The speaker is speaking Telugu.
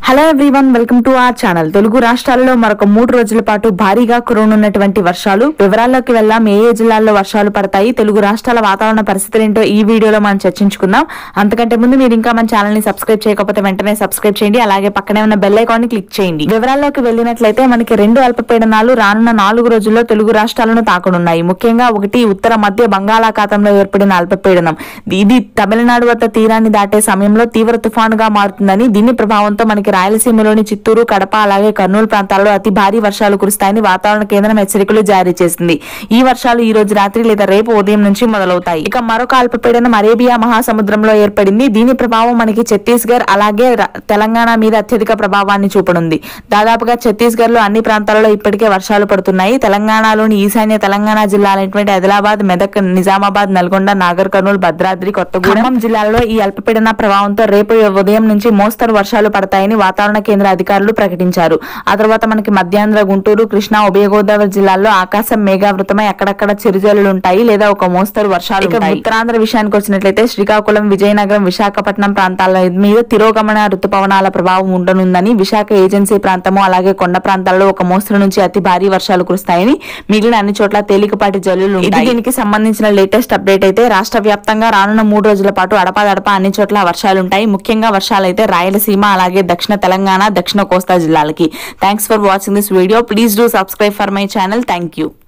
hello everyone welcome to our channel Telugu రాష్ట్రాలలో మరొక మూడు రోజుల పాటు భారీగా కురవనున్నటువంటి వర్షాలు వివరాల్లోకి వెళ్దాం ఏ ఏ జిల్లాల్లో వర్షాలు పడతాయి తెలుగు రాష్ట్రాల వాతావరణ పరిస్థితులు ఏంటో ఈ వీడియోలో మనం చర్చించుకుందాం అంతకంటే ముందు మీరు ఇంకా మన ఛానల్ ని సబ్స్క్రైబ్ చేయకపోతే వెంటనే సబ్స్క్రైబ్ చేయండి అలాగే పక్కనే ఉన్న బెల్ ఐకాన్ ని క్లిక్ చేయండి వివరాల్లోకి వెళ్ళినట్లయితే మనకి రెండు అల్పపీడనాలు రానున్న నాలుగు రోజుల్లో తెలుగు రాష్ట్రాలను తాకనున్నాయి ముఖ్యంగా ఒకటి ఉత్తర మధ్య బంగాళాఖాతంలో ఏర్పడిన అల్పపీడనం ఇది తమిళనాడు వద్ద తీరాన్ని దాటే సమయంలో తీవ్ర తుఫానుగా మారుతుందని దీని ప్రభావంతో మనకి రాయలసీమలోని చిత్తూరు కడప అలాగే కర్నూలు ప్రాంతాల్లో అతి భారీ వర్షాలు కురుస్తాయని వాతావరణ కేంద్రం హెచ్చరికలు జారీ చేసింది ఈ వర్షాలు ఈ రోజు రాత్రి లేదా రేపు ఉదయం నుంచి మొదలవుతాయి ఇక మరొక అల్పపీడనం అరేబియా మహాసముద్రంలో ఏర్పడింది దీని ప్రభావం మనకి ఛత్తీస్గఢ్ అలాగే ర- తెలంగాణ మీద అత్యధిక ప్రభావాన్ని చూపనుంది దాదాపుగా ఛత్తీస్గఢ్ లో అన్ని ప్రాంతాలలో ఇప్పటికే వర్షాలు పడుతున్నాయి తెలంగాణలోని ఈశాన్య తెలంగాణ జిల్లాలైనటువంటి ఆదిలాబాద్ మెదక్ నిజామాబాద్ నల్గొండ నాగర్ కర్నూలు భద్రాద్రి కొత్తగూడెం జిల్లాల్లో ఈ అల్పపీడన ప్రభావంతో రేపు ఉదయం నుంచి మోస్తరు వర్షాలు పడతాయని వాతావరణ కేంద్ర అధికారులు ప్రకటించారు ఆ తర్వాత మనకి మధ్యాంధ్ర గుంటూరు కృష్ణా ఉభయ గోదావరి జిల్లాల్లో ఆకాశం మేఘావృతమై అక్కడక్కడ చిరుజల్లులు ఉంటాయి లేదా ఒక మోస్తరు వర్షాలు ఉంటాయి ఉత్తరాంధ్ర విషయానికి వచ్చినట్లయితే శ్రీకాకుళం విజయనగరం విశాఖపట్నం ప్రాంతాల మీద తిరోగమన ఋతుపవనాల ప్రభావం ఉండనుందని విశాఖ ఏజెన్సీ ప్రాంతము అలాగే కొండ ప్రాంతాల్లో ఒక మోస్తరు నుంచి అతి భారీ వర్షాలు కురుస్తాయని మిగిలిన అన్ని చోట్ల తేలికపాటి జల్లులు ఇది దీనికి సంబంధించిన లేటెస్ట్ అప్డేట్ అయితే రాష్ట్ర వ్యాప్తంగా రానున్న మూడు రోజుల పాటు అడపాదడపా అన్ని చోట్ల వర్షాలుంటాయి ముఖ్యంగా వర్షాలు అయితే రాయలసీమ అలాగే దక్షిణ తెలంగాణ దక్షిణ కోస్తా జిల్లాలకి thanks for watching this video please do subscribe for my channel thank you